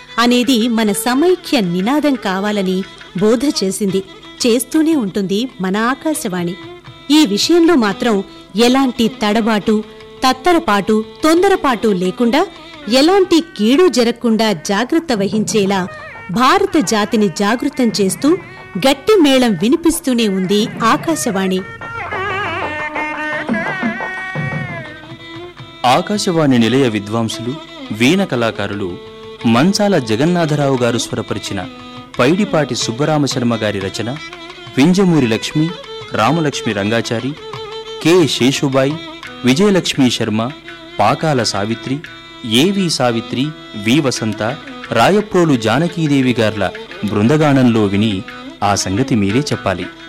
అనేది మన సమైక్య నినాదం కావాలని బోధ చేసింది చేస్తూనే ఉంటుంది మన ఆకాశవాణి ఈ విషయంలో మాత్రం ఎలాంటి తడబాటు తత్తరపాటు తొందరపాటు లేకుండా ఎలాంటి కీడు జరగకుండా జాగ్రత్త వహించేలా భారత జాతిని జాగృతం చేస్తూ గట్టి మేళం వినిపిస్తూనే ఉంది ఆకాశవాణి ఆకాశవాణి నిలయ విద్వాంసులు వీణ కళాకారులు మంచాల జగన్నాథరావు గారు స్వరపరిచిన పైడిపాటి సుబ్బరామశర్మ గారి రచన వింజమూరి లక్ష్మి రామలక్ష్మి రంగాచారి కె శేషుబాయి విజయలక్ష్మి శర్మ పాకాల సావిత్రి ఏవి సావిత్రి వి వసంత రాయప్రోలు జానకీదేవి గార్ల బృందగానంలో విని ఆ సంగతి మీరే చెప్పాలి